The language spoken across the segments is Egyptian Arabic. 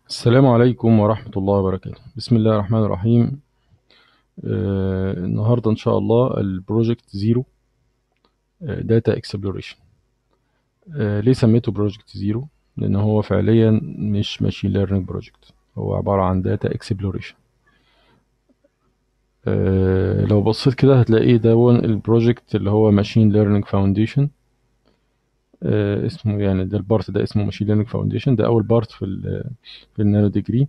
السلام عليكم ورحمة الله وبركاته بسم الله الرحمن الرحيم آه النهاردة إن شاء الله البروجكت زيرو داتا اكسبلوريشن آه ليه سميته بروجكت زيرو لأن هو فعليا مش ماشين ليرنينج بروجكت هو عبارة عن داتا اكسبلوريشن آه لو بصيت كده هتلاقيه ده البروجكت اللي هو ماشين ليرنينج فاونديشن آه اسمه يعني ده البارت ده اسمه ماشين ليرنينج فاونديشن ده اول بارت في ال في النانو ديجري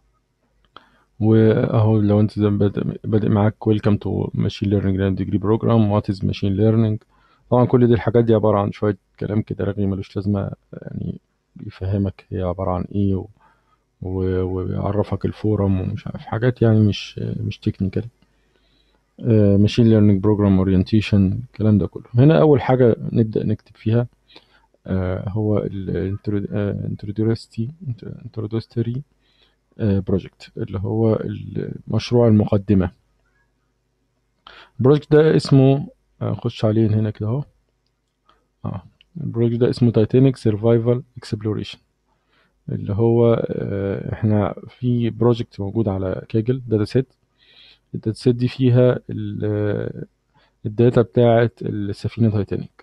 واهو لو انت زي بادئ بادئ معاك ويلكم تو ماشين ليرنينج نانو ديجري بروجرام وات از ماشين ليرنينج طبعا كل دي الحاجات دي عباره عن شويه كلام كده رغي ملوش لازمه يعني يفهمك هي عباره عن ايه و... و... ويعرفك الفورم ومش عارف حاجات يعني مش مش تكنيكال ماشين ليرنينج بروجرام اورينتيشن الكلام ده كله هنا اول حاجه نبدا نكتب فيها آه هو الانتروديوستي انترودوستري بروجكت اللي هو مشروع المقدمه البروجكت ده اسمه اخش عليه هنا كده اهو اه البروجكت ده اسمه تايتانيك سيرفايفل اكسبلوريشن اللي هو آه احنا في بروجكت موجود على كاجل داتا سيت الداتا سيت دي فيها الداتا بتاعه السفينه تايتانيك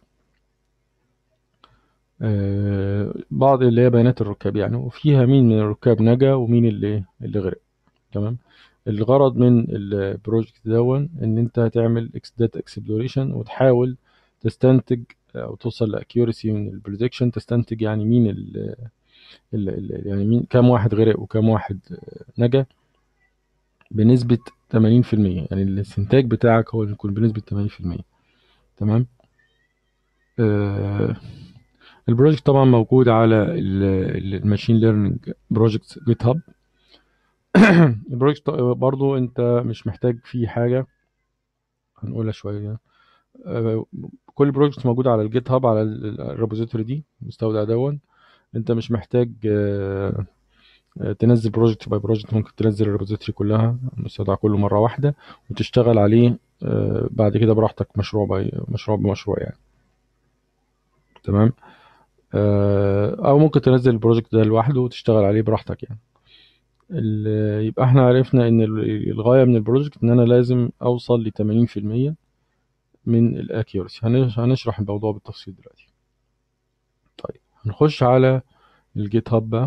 آه بعض اللي هي بيانات الركاب يعني وفيها مين من الركاب نجا ومين اللي اللي غرق تمام الغرض من البروجكت دون ان انت هتعمل داتا اكسبلوريشن وتحاول تستنتج او توصل لاكيورسي من البريدكشن تستنتج يعني مين ال ال يعني مين كام واحد غرق وكام واحد نجا بنسبة 80% يعني الاستنتاج بتاعك هو يكون بنسبة 80% تمام آه البروجكت طبعا موجود على الماشين ليرنينج بروجكت جيت هاب البروجكت برضو انت مش محتاج فيه حاجة هنقولها شوية كل بروجكت موجود على الجيت هاب على الريبوزيتوري دي مستودع دون انت مش محتاج تنزل بروجكت باي بروجكت ممكن تنزل الريبوزيتوري كلها المستودع كله مرة واحدة وتشتغل عليه بعد كده براحتك مشروع باي مشروع بمشروع يعني تمام او ممكن تنزل البروجكت ده لوحده وتشتغل عليه براحتك يعني يبقى احنا عرفنا ان الغاية من البروجكت ان انا لازم اوصل ل 80% من الاكيورسي هنشرح الموضوع بالتفصيل دلوقتي طيب هنخش على الجيت هاب بقى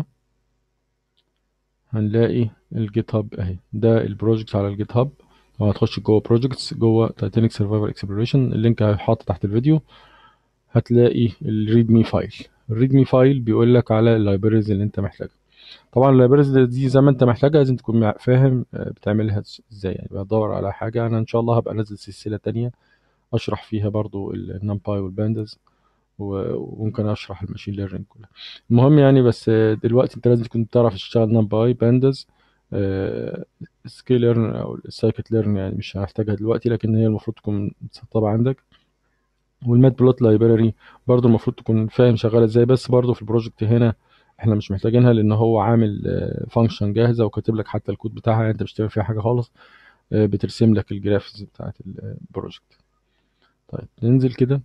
هنلاقي الجيت هاب اهي ده البروجكت على الجيت هاب وهتخش جوه بروجكتس جوه تايتانيك سرفايفل اكسبلوريشن اللينك هيحط تحت الفيديو هتلاقي الريد مي فايل الريد مي فايل بيقول لك على اللايبريز اللي انت محتاجها طبعا اللايبريز دي زي ما انت محتاجها لازم تكون فاهم بتعملها ازاي يعني بدور على حاجه انا ان شاء الله هبقى انزل سلسله تانية اشرح فيها برضو النمباي والبانداز وممكن اشرح الماشين ليرنينج كلها المهم يعني بس دلوقتي انت لازم تكون تعرف تشتغل نمباي بانداز سكيل ليرن او السايكت ليرن يعني مش هنحتاجها دلوقتي لكن هي المفروض تكون متسطبه عندك والمات بلوت لايبراري برضو المفروض تكون فاهم شغاله ازاي بس برضو في البروجكت هنا احنا مش محتاجينها لان هو عامل فانكشن جاهزه وكاتب لك حتى الكود بتاعها يعني انت مش تعمل فيها حاجه خالص بترسم لك الجرافيكس بتاعت البروجكت طيب ننزل كده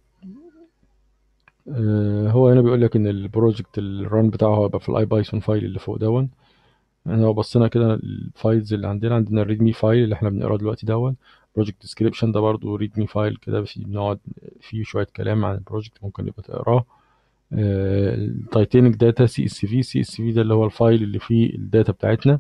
هو هنا بيقول لك ان البروجكت الران بتاعه هيبقى في الاي بايثون فايل اللي فوق دون احنا لو بصينا كده الفايلز اللي عندنا عندنا الريد مي فايل اللي احنا بنقراه دلوقتي دون بروجكت ديسكريبشن ده برضو ريد مي فايل كده بس بنقعد فيه شويه كلام عن البروجكت ممكن يبقى تقراه التايتانيك داتا سي اس في سي اس في ده اللي هو الفايل اللي فيه الداتا بتاعتنا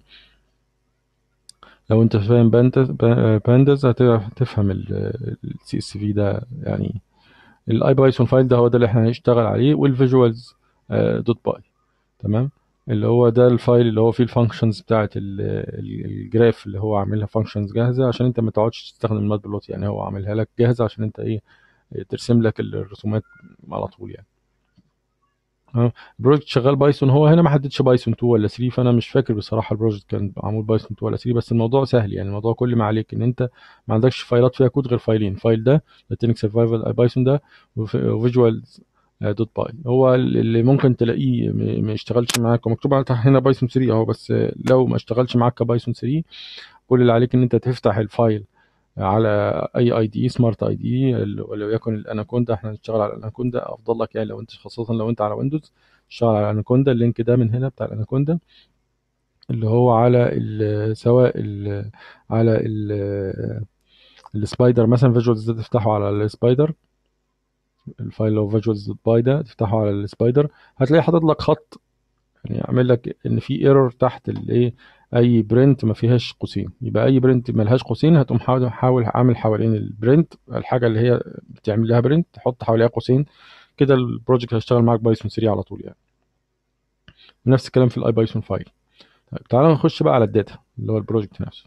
لو انت فاهم بانداز هتفهم السي اس في ده يعني الاي بايثون فايل ده هو ده اللي احنا هنشتغل عليه والفيجوالز دوت باي تمام اللي هو ده الفايل اللي هو فيه الفانكشنز بتاعت الجراف اللي هو عاملها فانكشنز جاهزه عشان انت ما تقعدش تستخدم المات بلوت يعني هو عاملها لك جاهزه عشان انت ايه ترسم لك الرسومات على طول يعني البروجكت شغال بايثون هو هنا ما حددش بايثون 2 ولا 3 فانا مش فاكر بصراحه البروجكت كان معمول بايثون 2 ولا 3 بس الموضوع سهل يعني الموضوع كل ما عليك ان انت ما عندكش فايلات فيها كود غير فايلين فايل ده لاتينك سرفايفل بايثون ده وفيجوال دوت باي هو اللي ممكن تلاقيه ما اشتغلش معاك ومكتوب على هنا بايثون 3 اهو بس لو ما اشتغلش معاك كبايثون 3 كل اللي عليك ان انت تفتح الفايل على اي اي دي سمارت اي دي ولو يكن الاناكوندا احنا هنشتغل على الاناكوندا افضل لك يعني لو انت خاصه لو انت على ويندوز اشتغل على الاناكوندا اللينك ده من هنا بتاع الاناكوندا اللي هو على ال سواء ال على ال السبايدر مثلا فيجوالز ده تفتحه على السبايدر الفايل لو فيجوالز باي ده تفتحه على السبايدر هتلاقي حاطط لك خط يعني يعمل لك ان في ايرور تحت الايه اي برنت ما فيهاش قوسين يبقى اي برنت ما لهاش قوسين هتقوم حاول حاول عامل حوالين البرنت الحاجه اللي هي بتعمل لها برنت تحط حواليها قوسين كده البروجكت هيشتغل معاك بايثون 3 على طول يعني نفس الكلام في الاي بايثون فايل طيب تعالى نخش بقى على الداتا اللي هو البروجكت نفسه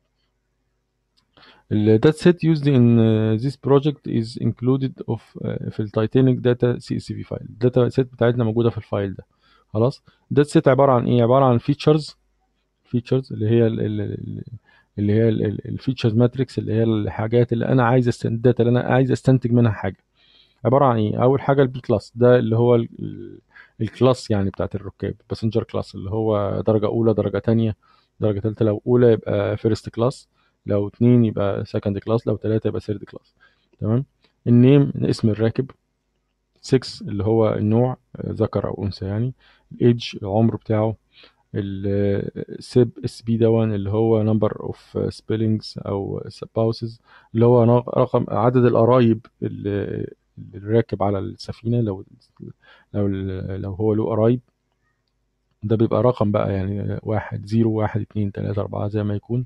الداتا سيت used in uh, this project is included of uh, في التايتانيك داتا سي اس في فايل الداتا سيت بتاعتنا موجوده في الفايل ده خلاص الداتا سيت عباره عن ايه عباره عن فيتشرز فيتشرز اللي هي ال ال اللي هي الفيتشرز ماتريكس اللي هي الحاجات اللي انا عايز استنتج الداتا اللي انا عايز استنتج منها حاجه عباره عن ايه اول حاجه البي كلاس ده اللي هو الكلاس يعني بتاعت الركاب باسنجر كلاس اللي هو درجه اولى درجه تانية درجه ثالثه لو اولى يبقى فيرست كلاس لو اتنين يبقى سكند كلاس لو تلاتة يبقى ثيرد كلاس تمام النيم اسم الراكب 6 اللي هو النوع ذكر او انثى يعني الايدج العمر بتاعه السيب اس بي دون اللي هو نمبر اوف سبيلنجز او سباوسز اللي هو رقم عدد القرايب اللي راكب على السفينه لو لو لو هو له قرايب ده بيبقى رقم بقى يعني واحد زيرو واحد اتنين تلاتة أربعة زي ما يكون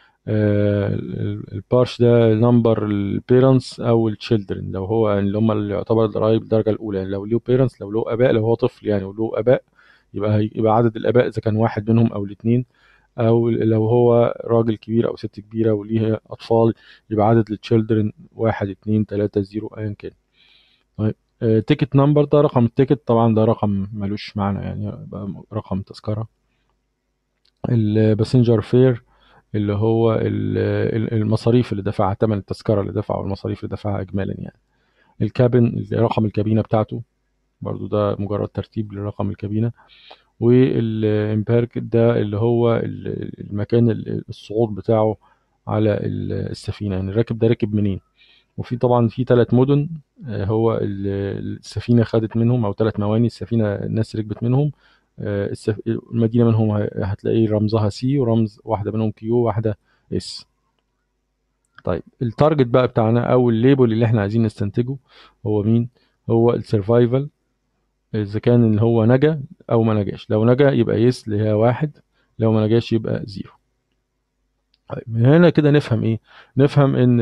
البارش ده نمبر البيرنتس او التشيلدرن لو هو اللي هم اللي يعتبر القرايب الدرجه الاولى يعني لو له بيرنتس لو له اباء لو هو طفل يعني وله اباء يبقى يبقى عدد الاباء اذا كان واحد منهم او الاثنين او لو هو راجل كبير او ست كبيره وليه اطفال يبقى عدد التشيلدرن واحد اتنين تلاته زيرو ايا كان طيب تيكت نمبر ده رقم التيكت طبعا ده رقم ملوش معنى يعني رقم تذكره الباسنجر فير اللي هو المصاريف اللي دفعها ثمن التذكره اللي دفعها والمصاريف اللي دفعها اجمالا يعني الكابن رقم الكابينه بتاعته برضو ده مجرد ترتيب لرقم الكابينه والامبارك ده اللي هو المكان الصعود بتاعه على السفينه يعني الراكب ده راكب منين وفي طبعا في ثلاث مدن هو السفينه خدت منهم او ثلاث مواني السفينه الناس ركبت منهم المدينه منهم هتلاقي رمزها سي ورمز واحده منهم كيو واحده اس طيب التارجت بقى بتاعنا او الليبل اللي احنا عايزين نستنتجه هو مين هو السرفايفل اذا كان اللي هو نجا او ما نجاش لو نجا يبقى يس اللي هي واحد لو ما نجاش يبقى زيرو طيب من هنا كده نفهم ايه نفهم ان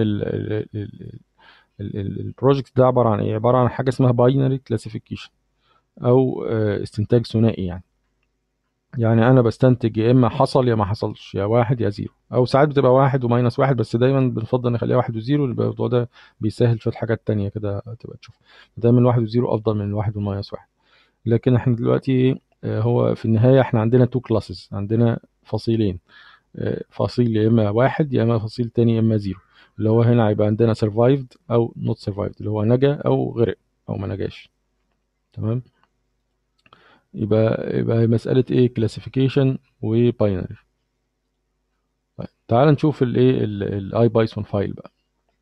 البروجكت ده عباره عن ايه عباره عن حاجه اسمها باينري كلاسيفيكيشن او استنتاج ثنائي يعني يعني انا بستنتج يا اما حصل يا ما حصلش يا واحد يا زيرو او ساعات بتبقى واحد وماينس واحد بس دايما بنفضل نخليها واحد وزيرو الموضوع ده بيسهل شويه حاجات تانية كده تبقى تشوف دايما واحد وزيرو افضل من واحد وماينس واحد لكن احنا دلوقتي هو في النهايه احنا عندنا تو كلاسز عندنا فصيلين فصيل يا اما واحد يا اما فصيل تاني يا اما زيرو اللي هو هنا هيبقى عندنا survived او not survived اللي هو نجا او غرق او ما نجاش تمام يبقى يبقى مسألة ايه كلاسيفيكيشن وباينري طيب تعال نشوف الايه الاي بايثون فايل بقى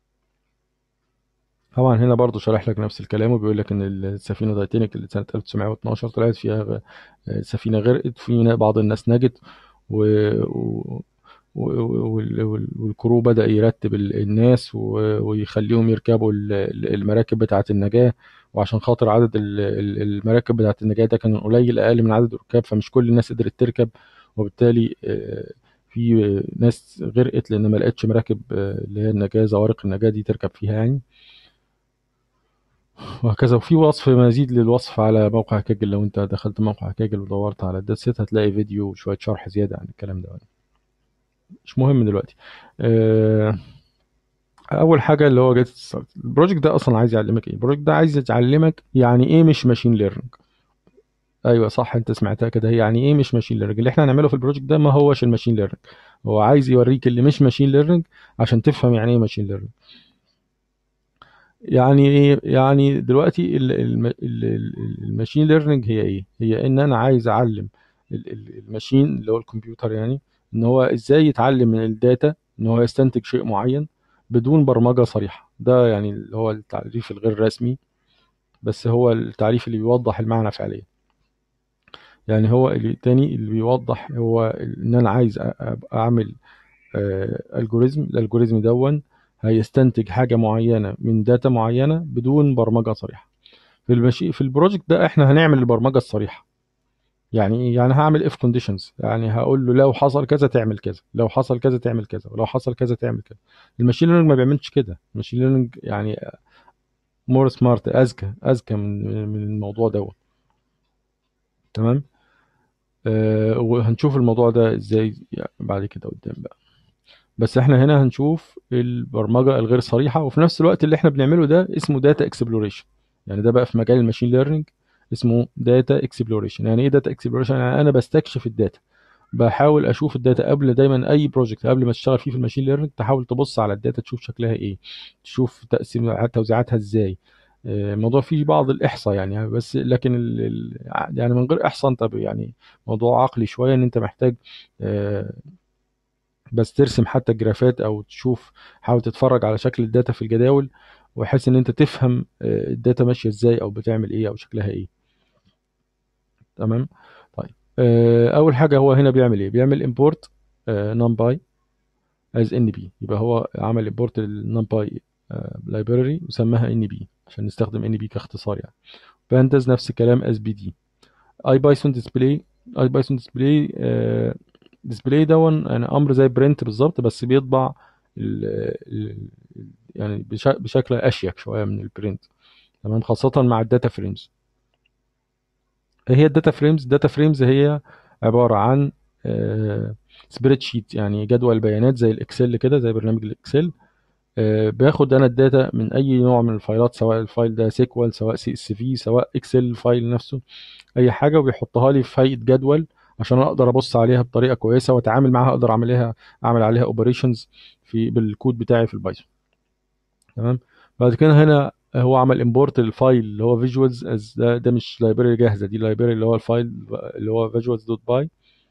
طبعا هنا برضو شارح لك نفس الكلام وبيقول لك ان السفينه تايتانيك اللي سنه 1912 طلعت فيها سفينه غرقت في بعض الناس نجت و... و... والكرو بدأ يرتب الناس ويخليهم يركبوا المراكب بتاعة النجاة وعشان خاطر عدد المراكب بتاعة النجاة ده كان قليل أقل من عدد الركاب فمش كل الناس قدرت تركب وبالتالي في ناس غرقت لأن ما لقتش مراكب اللي هي النجاة زوارق النجاة دي تركب فيها يعني وهكذا وفي وصف مزيد للوصف على موقع كاجل لو انت دخلت موقع كاجل ودورت على الدات سيت هتلاقي فيديو وشوية شرح زيادة عن الكلام ده مش مهم دلوقتي اول حاجه اللي هو جيت ستارت البروجكت ده اصلا عايز يعلمك ايه البروجكت ده عايز يعلمك يعني ايه مش ماشين ليرنينج ايوه صح انت سمعتها كده يعني ايه مش ماشين ليرنينج اللي احنا هنعمله في البروجكت ده ما هوش الماشين ليرنينج هو عايز يوريك اللي مش ماشين ليرنينج عشان تفهم يعني ايه ماشين ليرنينج يعني ايه يعني دلوقتي الماشين ليرنينج هي ايه هي ان انا عايز اعلم الماشين اللي هو الكمبيوتر يعني ان هو ازاي يتعلم من الداتا ان هو يستنتج شيء معين بدون برمجة صريحة ده يعني اللي هو التعريف الغير رسمي بس هو التعريف اللي بيوضح المعنى فعليا يعني هو اللي تاني اللي بيوضح هو ان انا عايز أ- أ- اعمل الجوريزم الالجوريزم دون هيستنتج حاجه معينه من داتا معينه بدون برمجه صريحه في المشي في البروجكت ده احنا هنعمل البرمجه الصريحه يعني ايه يعني هعمل اف كونديشنز يعني هقول له لو حصل كذا تعمل كذا لو حصل كذا تعمل كذا ولو حصل كذا تعمل كذا الماشين ليرنينج ما بيعملش كده الماشين ليرنينج يعني مور سمارت اذكى اذكى من من الموضوع دوت تمام آه وهنشوف الموضوع ده ازاي يعني بعد كده قدام بقى بس احنا هنا هنشوف البرمجه الغير صريحه وفي نفس الوقت اللي احنا بنعمله ده اسمه داتا اكسبلوريشن يعني ده بقى في مجال الماشين ليرنينج اسمه داتا اكسبلوريشن يعني ايه داتا اكسبلوريشن يعني انا بستكشف الداتا بحاول اشوف الداتا قبل دايما اي بروجكت قبل ما تشتغل فيه في الماشين ليرنينج تحاول تبص على الداتا تشوف شكلها ايه تشوف تقسيم توزيعاتها ازاي آه، الموضوع فيه بعض الاحصاء يعني بس لكن ال ال يعني من غير احصاء انت ب- يعني موضوع عقلي شويه ان انت محتاج آه، بس ترسم حتى جرافات او تشوف حاول تتفرج على شكل الداتا في الجداول وحيث ان انت تفهم آه، الداتا ماشيه ازاي او بتعمل ايه او شكلها ايه تمام طيب آه، اول حاجه هو هنا بيعمل ايه بيعمل امبورت نمباي از ان بي يبقى هو عمل امبورت للنمباي لايبراري وسماها ان بي عشان نستخدم ان بي كاختصار يعني بانداز نفس الكلام از بي دي اي بايثون ديسبلاي اي بايثون ديسبلاي ديسبلاي دون يعني امر زي برنت بالظبط بس بيطبع ال ال يعني بش- بشكل اشيك شويه من البرنت تمام خاصه مع الداتا فريمز ايه هي الداتا فريمز الداتا فريمز هي عباره عن سبريد شيت يعني جدول بيانات زي الاكسل كده زي برنامج الاكسل آه، باخد انا الداتا من اي نوع من الفايلات سواء الفايل ده سيكوال سواء سي اس في سواء اكسل فايل نفسه اي حاجه وبيحطها لي في هيئه جدول عشان اقدر ابص عليها بطريقه كويسه واتعامل معاها اقدر اعمل عليها اعمل عليها اوبريشنز في بالكود بتاعي في البايثون تمام بعد كده هنا هو عمل امبورت للفايل اللي هو فيجوالز از ده, ده مش لايبراري جاهزه دي لايبراري اللي هو الفايل اللي هو فيجوالز دوت باي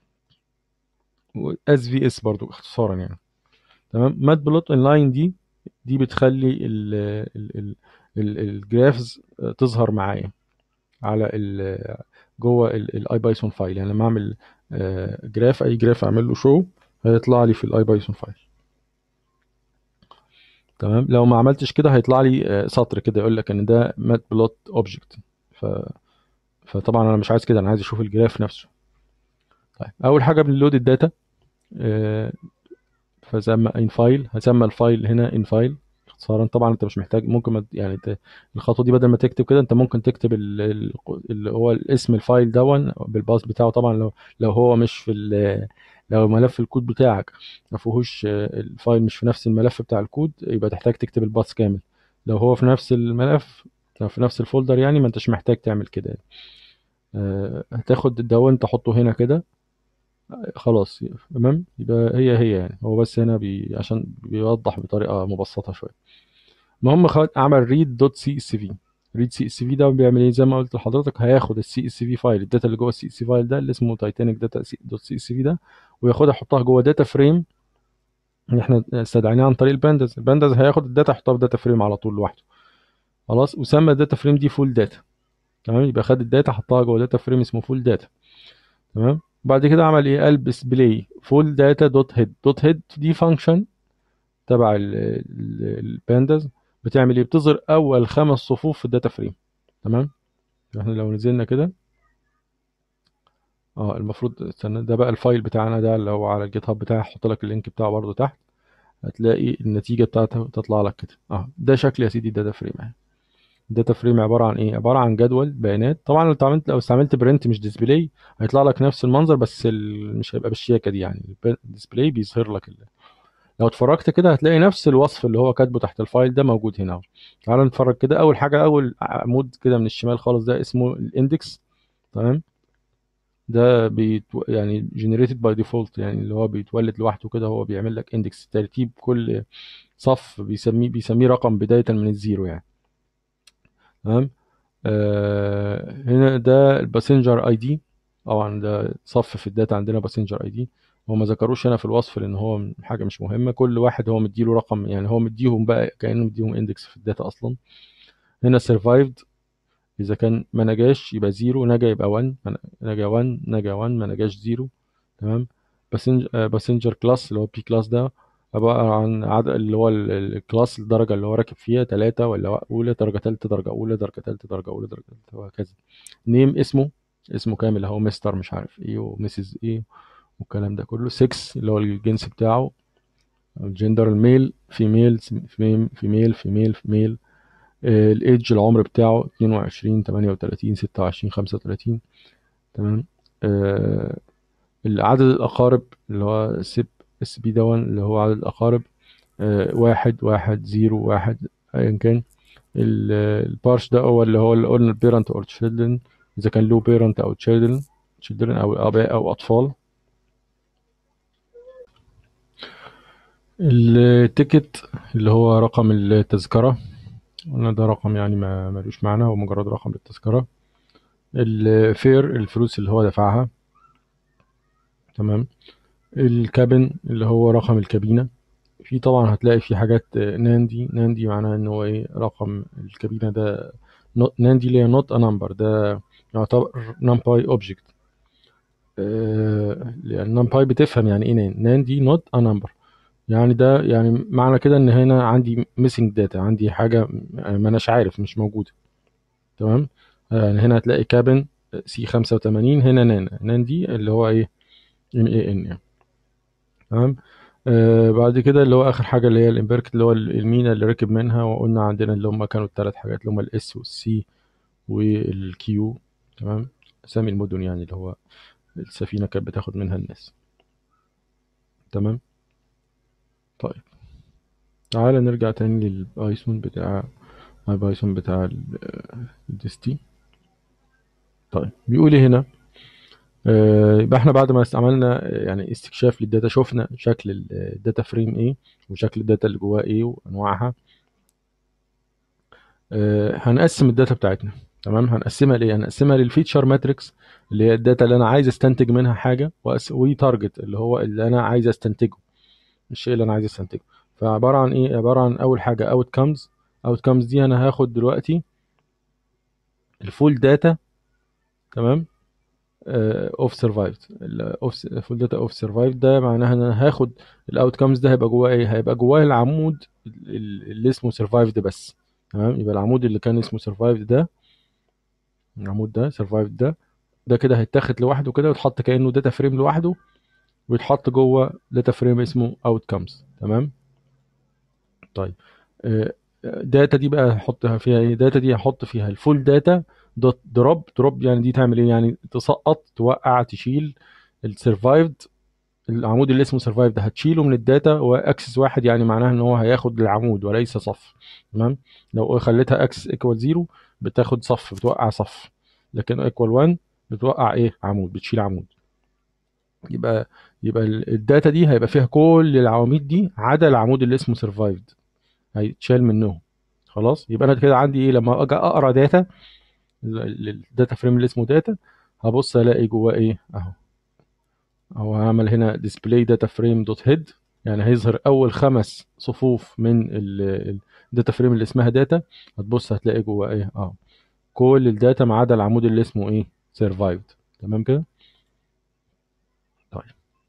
اس في اس برضو اختصارا يعني تمام مات بلوت ان لاين دي دي بتخلي ال ال ال ال الجرافز تظهر معايا على ال جوه الاي بايثون فايل يعني لما اعمل آه، جراف اي جراف اعمل له شو هيطلع لي في الاي بايثون فايل تمام لو ما عملتش كده هيطلع لي آه، سطر كده يقول لك ان ده مات بلوت اوبجكت ف فطبعا انا مش عايز كده انا عايز اشوف الجراف نفسه طيب اول حاجه بنلود الداتا آه، فسمى ان فايل هسمى الفايل هنا ان فايل اختصارا طبعا انت مش محتاج ممكن ما يعني انت الخطوه دي بدل ما تكتب كده انت ممكن تكتب ال- ال- اللي هو اسم الفايل دون بالباص بتاعه طبعا لو لو هو مش في ال- لو ملف الكود بتاعك ما فيهوش آه، الفايل مش في نفس الملف بتاع الكود يبقى تحتاج تكتب الباص كامل لو هو في نفس الملف لو في نفس الفولدر يعني ما انتش محتاج تعمل كده يعني. آه، هتاخد الدون تحطه هنا كده خلاص تمام يبقى هي هي يعني هو بس هنا بي عشان بيوضح بطريقه مبسطه شويه المهم خد عمل ريد دوت سي اس في ريد سي اس في ده بيعمل ايه زي ما قلت لحضرتك هياخد السي اس في فايل الداتا اللي جوه السي اس فايل ده اللي اسمه تايتانيك داتا دوت سي اس في ده وياخدها يحطها جوه داتا فريم اللي احنا استدعيناه عن طريق البانداز البانداز هياخد الداتا يحطها في داتا فريم على طول لوحده خلاص وسمى الداتا فريم دي فول داتا تمام يبقى خد الداتا حطها جوه داتا فريم اسمه فول داتا تمام بعد كده عمل ايه قال ديسبلاي فول داتا دوت هيد دوت هيد دي فانكشن تبع البانداز بتعمل ايه بتظهر اول خمس صفوف في الداتا فريم تمام احنا لو نزلنا كده اه المفروض استنى ده بقى الفايل بتاعنا ده اللي هو على الجيت هاب بتاعي هحط لك اللينك بتاعه برضو تحت هتلاقي النتيجه بتاعتها تطلع لك كده اه ده شكل يا سيدي الداتا فريم اهي الداتا فريم عباره عن ايه عباره عن جدول بيانات طبعا لو استعملت لو استعملت برنت مش ديسبلاي هيطلع لك نفس المنظر بس ال... مش هيبقى بالشياكه دي يعني الديسبلاي بيظهر لك ال... لو اتفرجت كده هتلاقي نفس الوصف اللي هو كاتبه تحت الفايل ده موجود هنا اهو تعال نتفرج كده اول حاجه اول عمود كده من الشمال خالص ده اسمه الاندكس تمام ده بيت يعني generated by default يعني اللي هو بيتولد لوحده كده هو بيعمل لك اندكس ترتيب كل صف بيسميه بيسميه رقم بدايه من الزيرو يعني تمام آه هنا ده الباسنجر اي دي طبعا ده صف في الداتا عندنا باسنجر اي دي هو ما ذكروش هنا في الوصف لان هو حاجه مش مهمه كل واحد هو مديله رقم يعني هو مديهم بقى كانه مديهم اندكس في الداتا اصلا هنا survived اذا كان ما نجاش يبقى زيرو نجا يبقى 1 نجا 1 نجا 1 ما نجاش زيرو تمام باسنجر كلاس اللي هو بي كلاس ده عبارة عن عدد اللي هو ال- ال- الكلاس الدرجة اللي هو راكب فيها تلاتة ولا أولى درجة تالتة درجة أولى درجة تالتة درجة أولى درجة تالتة وهكذا نيم اسمه اسمه كامل اهو مستر مش عارف ايه وميسز ايه والكلام ده كله 6 اللي هو الجنس بتاعه الجندر الميل فيميل فيميل فيميل فيميل فيميل الايدج العمر بتاعه 22 38 26 35 تمام آه عدد الاقارب اللي هو سب اس بي دون اللي هو عدد الاقارب آه واحد واحد زيرو واحد ايا كان البارش ده هو اللي هو اللي قلنا البيرنت اور تشيلدرن اذا كان له بيرنت او تشيلدرن تشيلدرن او اباء او اطفال التيكت اللي هو رقم التذكرة قلنا ده رقم يعني ما ملوش معنى هو مجرد رقم للتذكرة الفير الفلوس اللي هو دفعها تمام الكابن اللي هو رقم الكابينة في طبعا هتلاقي في حاجات ناندي ناندي معناها ان هو ايه رقم الكابينة ده ناندي اللي هي نوت ا نمبر ده يعتبر نمباي اوبجكت لان نمباي بتفهم يعني ايه نان نان دي نوت ا نمبر يعني ده يعني معنى كده ان هنا عندي ميسنج داتا عندي حاجه ما اناش عارف مش موجوده تمام يعني هنا هتلاقي كابن سي 85 هنا نان نان دي اللي هو ايه ام اي ان يعني تمام آه بعد كده اللي هو اخر حاجه اللي هي الامبيركت اللي هو المينا اللي ركب منها وقلنا عندنا اللي هم كانوا الثلاث حاجات اللي هم الاس والسي والكيو تمام اسامي المدن يعني اللي هو السفينه كانت بتاخد منها الناس تمام طيب تعالى نرجع تاني للبايثون بتاع البايثون بتاع الديستي طيب بيقول ايه هنا آه، يبقى احنا بعد ما استعملنا يعني استكشاف للداتا شفنا شكل الداتا فريم ايه وشكل الداتا اللي جواها ايه وانواعها آه، هنقسم الداتا بتاعتنا تمام هنقسمها لايه هنقسمها للفيتشر ماتريكس اللي هي الداتا اللي انا عايز استنتج منها حاجه وتارجت اللي هو اللي انا عايز استنتجه الشيء اللي انا عايز استنتجه فعباره عن ايه عباره عن اول حاجه اوت كامز اوت كامز دي انا هاخد دلوقتي الفول داتا تمام اوف سرفايفد الفول داتا اوف سرفايفد ده معناها ان انا هاخد الاوت كامز ده هيبقى جواه ايه هيبقى جواه العمود اللي اسمه سرفايفد بس تمام يبقى العمود اللي كان اسمه سرفايفد ده العمود ده سرفايفد ده ده كده هيتاخد لوحده كده ويتحط كانه داتا فريم لوحده ويتحط جوه داتا فريم اسمه اوت كامز تمام طيب داتا دي بقى هحطها فيها ايه داتا دي هحط فيها الفول داتا دوت دروب دروب يعني دي تعمل ايه يعني تسقط توقع تشيل السرفايفد العمود اللي اسمه سرفايف ده هتشيله من الداتا واكسس واحد يعني معناها ان هو هياخد العمود وليس صف تمام لو خليتها اكسس ايكوال زيرو بتاخد صف بتوقع صف لكن ايكوال 1 بتوقع ايه عمود بتشيل عمود يبقى يبقى الداتا دي هيبقى فيها كل العواميد دي عدا العمود اللي اسمه سرفايفد هيتشال منهم خلاص يبقى انا كده عندي ايه لما اجي اقرا داتا الداتا فريم اللي اسمه داتا هبص الاقي جواه ايه اهو اهو هعمل هنا display data frame dot head يعني هيظهر اول خمس صفوف من الداتا فريم اللي اسمها داتا هتبص هتلاقي جواه ايه اهو كل الداتا ما عدا العمود اللي اسمه ايه survived تمام كده طيب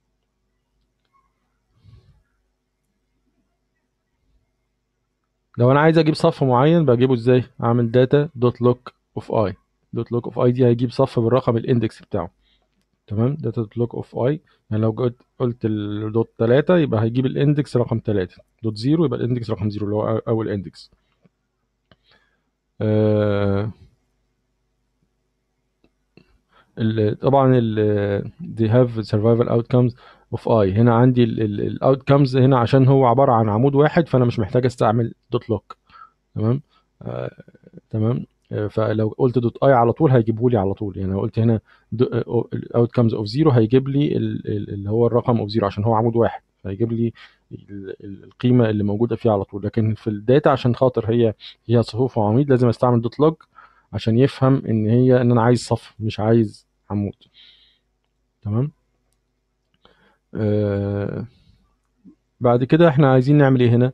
لو انا عايز اجيب صف معين بجيبه ازاي اعمل داتا دوت لوك اوف اي دوت لوك اوف اي دي هيجيب صف بالرقم الاندكس بتاعه تمام داتا دوت لوك اوف اي يعني لو قلت قلت الدوت 3 يبقى هيجيب الاندكس رقم 3 دوت 0 يبقى الاندكس رقم 0 اللي هو اول اندكس آه ال طبعا ال they have survival outcomes of i هنا عندي الاوتكمز هنا عشان هو عباره عن عمود واحد فانا مش محتاج استعمل دوت لوك تمام آه تمام آه فلو قلت دوت اي على طول هيجيبه لي على طول يعني لو قلت هنا الاوتكمز اوف زيرو هيجيب لي اللي هو الرقم اوف زيرو عشان هو عمود واحد فهيجيب لي القيمه اللي موجوده فيه على طول لكن في الداتا عشان خاطر هي هي صفوف وعواميد لازم استعمل دوت لوج عشان يفهم ان هي ان انا عايز صف مش عايز عمود تمام آه بعد كده احنا عايزين نعمل ايه هنا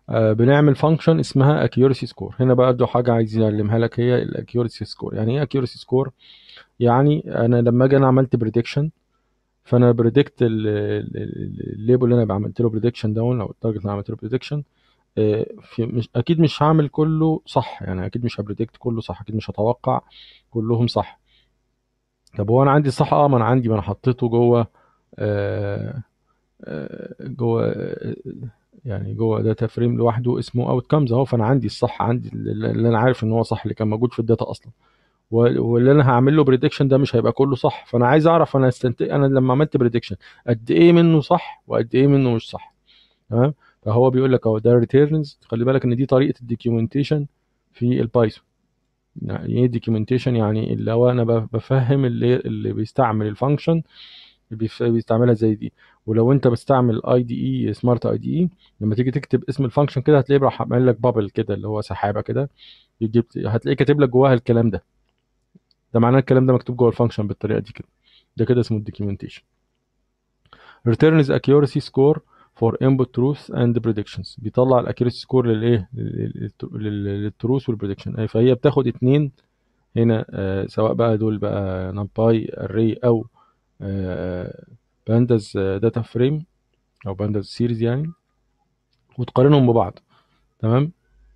آه بنعمل فانكشن اسمها accuracy score هنا برضه حاجه عايز اعلمها لك هي الاكيورسي سكور يعني ايه accuracy score يعني انا لما اجي انا عملت بريدكشن فانا بريدكت الليبل اللي انا عملت له بريدكشن داون او التارجت اللي انا عملت له بريدكشن في مش اكيد مش هعمل كله صح يعني اكيد مش هبريدكت كله صح اكيد مش هتوقع كلهم صح طب هو انا عندي صح اه ما انا عندي ما انا حطيته جوه آه آه جوه آه يعني جوه داتا فريم لوحده اسمه اوت كامز اهو فانا عندي الصح عندي اللي انا عارف ان هو صح اللي كان موجود في الداتا اصلا واللي انا هعمل له بريدكشن ده مش هيبقى كله صح فانا عايز اعرف انا استنتج انا لما عملت بريدكشن قد ايه منه صح وقد ايه منه مش صح تمام فهو بيقول لك اهو ده ريتيرنز خلي بالك ان دي طريقه الدوكيومنتيشن في البايثون يعني ايه دوكيومنتيشن يعني اللي هو انا بفهم اللي اللي بيستعمل الفانكشن بيستعملها زي دي ولو انت بتستعمل اي دي اي سمارت اي دي اي لما تيجي تكتب اسم الفانكشن كده هتلاقيه راح عامل لك بابل كده اللي هو سحابه كده يجيب هتلاقيه كاتب لك جواها الكلام ده ده معناه الكلام ده مكتوب جوه الفانكشن بالطريقه دي كده ده كده اسمه الدوكيومنتيشن returns accuracy score for input truth and predictions بيطلع الاكيورسي سكور للايه للتروث والبريدكشن فهي بتاخد اتنين هنا آه سواء بقى دول بقى نمباي اري او آه بانداز داتا فريم او بانداز سيريز يعني وتقارنهم ببعض تمام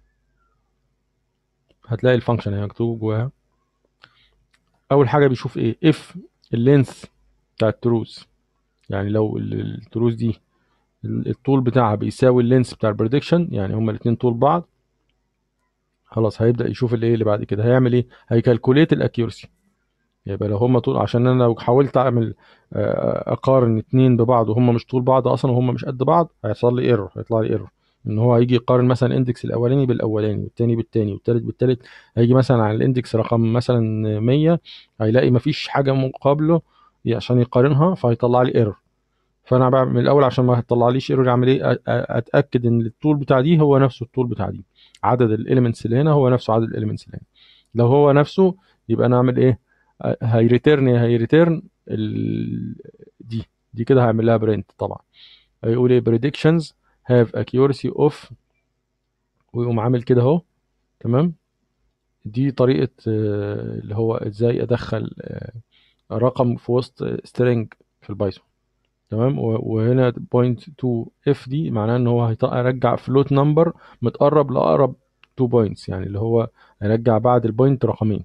هتلاقي الفانكشن هي مكتوب جواها اول حاجه بيشوف ايه اف اللينث بتاع التروث يعني لو التروث دي الطول بتاعها بيساوي اللينس بتاع البريدكشن يعني هما الاثنين طول بعض خلاص هيبدا يشوف الايه اللي بعد كده هيعمل ايه هيكالكوليت الاكيورسي يبقى لو هما طول عشان انا لو حاولت اعمل اقارن اتنين ببعض وهم مش طول بعض اصلا وهم مش قد بعض هيحصل لي ايرور هيطلع لي ايرور ان هو هيجي يقارن مثلا الاندكس الاولاني بالاولاني والتاني بالتاني والتالت بالتالت هيجي مثلا على الاندكس رقم مثلا 100 هيلاقي مفيش حاجه مقابله عشان يقارنها فهيطلع لي ايرور فانا بعمل من الاول عشان ما يطلعليش ايرور اعمل ايه اتاكد ان الطول بتاع دي هو نفسه الطول بتاع دي عدد الاليمنتس اللي هنا هو نفسه عدد الاليمنتس اللي هنا لو هو نفسه يبقى انا اعمل ايه هيريتيرن هيريتيرن دي دي كده هعمل لها برنت طبعا هيقول ايه predictions have accuracy of ويقوم عامل كده اهو تمام دي طريقه اللي هو ازاي ادخل رقم في وسط string في البايثون تمام وهنا بوينت 2 اف دي معناه ان هو هيرجع فلوت نمبر متقرب لاقرب 2 بوينتس يعني اللي هو هيرجع بعد البوينت رقمين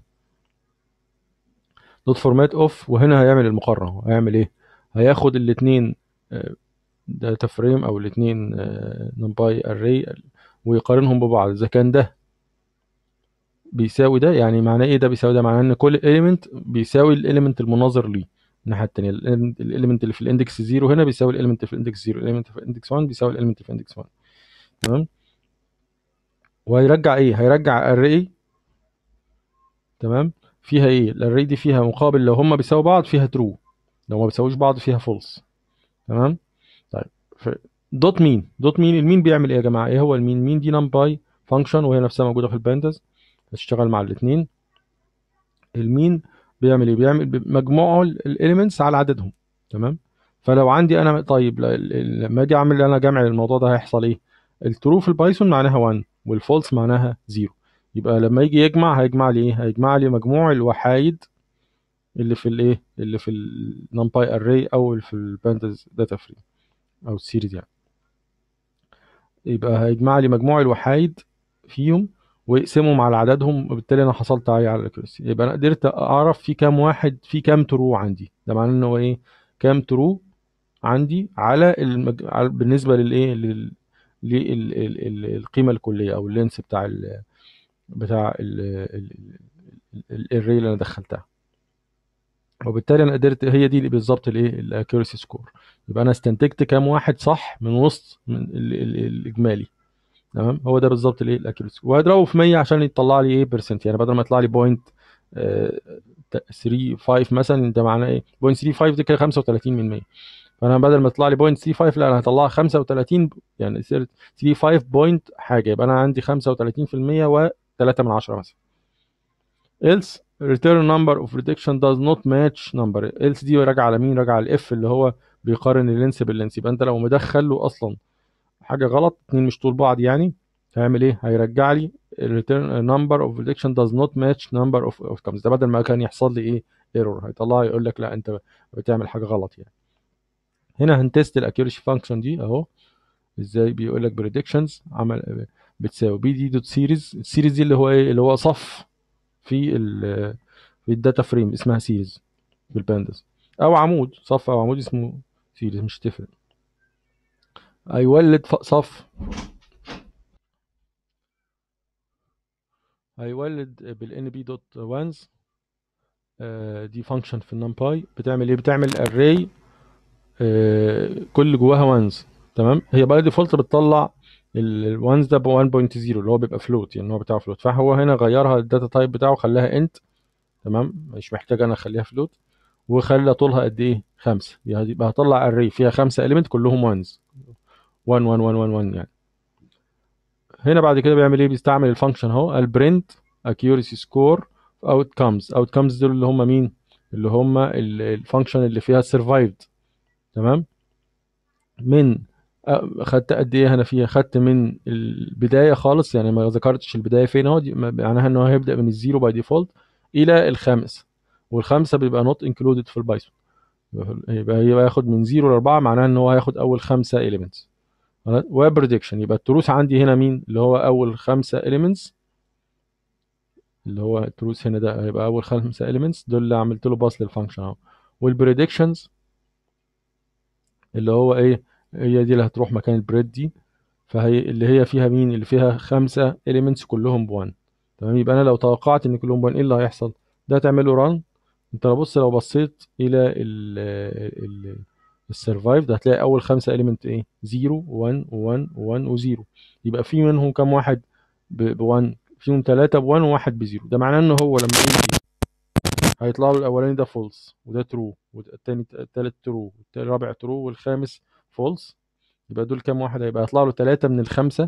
دوت فورمات اوف وهنا هيعمل المقارنه هيعمل ايه هياخد الاثنين داتا فريم او الاثنين نمباي اري ويقارنهم ببعض اذا كان ده بيساوي ده يعني معناه ايه ده بيساوي ده معناه ان كل اليمنت بيساوي الاليمنت المناظر ليه الناحيه الثانيه الاليمنت اللي في الاندكس 0 هنا بيساوي الاليمنت في الاندكس 0 الاليمنت في الاندكس 1 بيساوي الاليمنت في الاندكس 1 تمام وهيرجع ايه هيرجع اري تمام فيها ايه الاري دي فيها مقابل لو هما بيساوي بعض فيها ترو لو ما بيساويش بعض فيها فولس تمام طيب دوت مين دوت مين المين بيعمل ايه يا جماعه ايه هو المين مين دي نمباي فانكشن وهي نفسها موجوده في البانداز تشتغل مع الاثنين المين بيعمل ايه بيعمل مجموعه الاليمنتس على عددهم تمام فلو عندي انا طيب لما اجي اعمل انا جمع للموضوع ده هيحصل ايه الترو في البايثون معناها 1 والفولس معناها 0 يبقى لما يجي يجمع هيجمع لي ايه هيجمع لي مجموع الوحايد اللي في الايه اللي في النمباي اري او في البانداز داتا فريم او السيريز يعني يبقى هيجمع لي مجموع الوحايد فيهم ويقسمهم على عددهم وبالتالي انا حصلت عليه على الاكيورسي يبقى انا قدرت اعرف في كام واحد في كام ترو عندي ده معناه ان هو ايه كام ترو عندي على المج... بالنسبه للايه لل... للقيمه الكليه او اللينس بتاع ال... بتاع الاري اللي انا دخلتها وبالتالي انا قدرت هي دي بالظبط الايه الاكيورسي سكور يبقى انا استنتجت كام واحد صح من وسط من ال... ال... الاجمالي تمام هو ده بالظبط الايه الاكيورسي وهضربه في 100 عشان يطلع لي ايه برسنت يعني بدل ما يطلع لي بوينت 35 مثلا ده معناه ايه بوينت 35 دي كده 35 من 100 فانا بدل ما يطلع لي بوينت 35 لا انا هطلعها 35 يعني 35 بوينت حاجه يبقى انا عندي 35% و3 من 10 مثلا else return number of prediction does not match number else دي راجعه على مين راجعه على الاف اللي هو بيقارن اللينس باللينس يبقى انت لو مدخل له اصلا حاجه غلط اتنين مش طول بعض يعني هيعمل ايه هيرجع لي return number of prediction does not match number of outcomes ده بدل ما كان يحصل لي ايه ايرور هيطلع يقول لك لا انت بتعمل حاجه غلط يعني هنا هنتست الاكيورسي فانكشن دي اهو ازاي بيقول لك predictions عمل بتساوي بي دي دوت سيريز السيريز دي اللي هو ايه اللي هو صف في ال في الداتا فريم اسمها سيريز بالبانداس او عمود صف او عمود اسمه سيريز مش تفرق هيولد صف هيولد بالان بي دوت وانز دي فانكشن في النمباي بتعمل ايه بتعمل اري كل جواها وانز تمام هي باي ديفولت بتطلع الوانز ده ب 1.0 اللي هو بيبقى فلوت يعني هو بتاعه فلوت فهو هنا غيرها الداتا تايب بتاعه خلاها انت تمام مش محتاج انا اخليها فلوت وخلى طولها قد ايه خمسة يعني يبقى هطلع اري فيها خمسة اليمنت كلهم وانز 1 1 1 1 1 يعني هنا بعد كده بيعمل ايه بيستعمل الفانكشن اهو البرنت accuracy score outcomes outcomes دول اللي هم مين اللي هم الفانكشن اللي فيها survived تمام من خدت قد ايه هنا فيها خدت من البدايه خالص يعني ما ذكرتش البدايه فين اهو معناها ان هو هيبدا من الزيرو باي ديفولت الى الخامس والخمسه بيبقى نوت انكلودد في البايثون يبقى يبقى ياخد من زيرو لاربعه معناها ان هو هياخد اول خمسه اليمنتس وبريدكشن يبقى التروس عندي هنا مين اللي هو اول خمسه اليمنتس اللي هو التروس هنا ده هيبقى اول خمسه اليمنتس دول اللي عملت له باص للفانكشن اهو والبريدكشنز اللي هو ايه هي دي اللي هتروح مكان البريد دي فهي اللي هي فيها مين اللي فيها خمسة اليمنتس كلهم بوان تمام يبقى انا لو توقعت ان كلهم بوان ايه اللي هيحصل ده تعمل له ران انت لو بص لو بصيت الى ال ال السرفايف ده هتلاقي اول خمسة اليمنت ايه 0 1 1 1 و0 يبقى في منهم كام واحد ب 1 فيهم ثلاثة ب 1 وواحد ب 0 ده معناه ان هو لما يجي هيطلع له الاولاني ده فولس وده ترو والتاني التالت ترو والرابع ترو والخامس فولس يبقى دول كام واحد هيبقى هيطلع له ثلاثة من الخمسة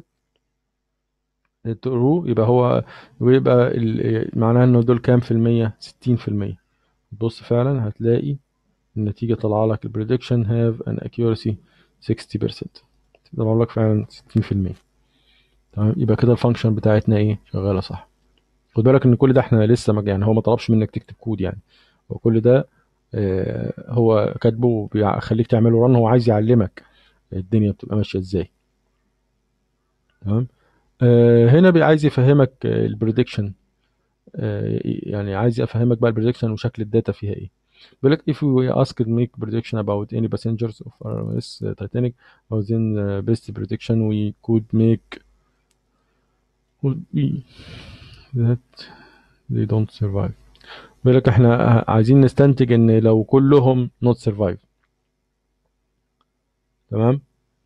ترو يبقى هو ويبقى معناها انه دول كام في المية ستين في المية بص فعلا هتلاقي النتيجة طالعة لك البريدكشن هاف ان accuracy 60% طلع لك فعلا 60% تمام يبقى كده الفانكشن بتاعتنا ايه شغالة صح خد بالك ان كل ده احنا لسه ما يعني هو ما طلبش منك تكتب كود يعني وكل ده آه هو كاتبه بيخليك تعمله رن هو عايز يعلمك الدنيا بتبقى ماشيه ازاي تمام آه هنا عايز يفهمك البريدكشن آه يعني عايز يفهمك بقى البريدكشن وشكل الداتا فيها ايه بيقول لك if we asked make prediction about any passengers of RMS Titanic within uh, best prediction we could make would be that they don't survive بيقول لك احنا عايزين نستنتج ان لو كلهم not survive تمام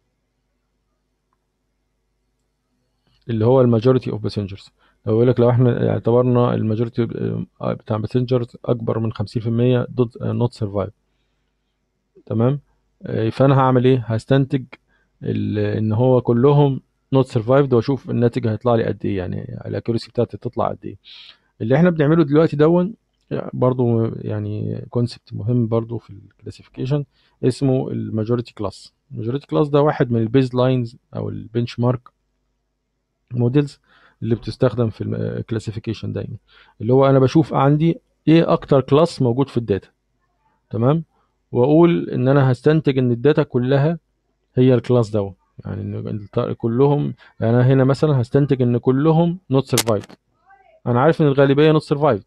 اللي هو الماجوريتي اوف باسنجرز لو يقول لك لو احنا اعتبرنا الماجوريتي بتاع باسنجرز اكبر من 50% ضد نوت سرفايف تمام فانا هعمل ايه هستنتج ان هو كلهم نوت سرفايفد واشوف الناتج هيطلع لي قد ايه يعني الاكيورسي بتاعتي تطلع قد ايه اللي احنا بنعمله دلوقتي دون برضو يعني كونسبت مهم برضو في الكلاسيفيكيشن اسمه الماجوريتي كلاس الماجوريتي كلاس ده واحد من البيز لاينز او البنش مارك موديلز اللي بتستخدم في الكلاسيفيكيشن دايما اللي هو انا بشوف عندي ايه اكتر كلاس موجود في الداتا تمام واقول ان انا هستنتج ان الداتا كلها هي الكلاس ده يعني ان كلهم يعني انا هنا مثلا هستنتج ان كلهم نوت سرفايفد انا عارف ان الغالبيه نوت سرفايفد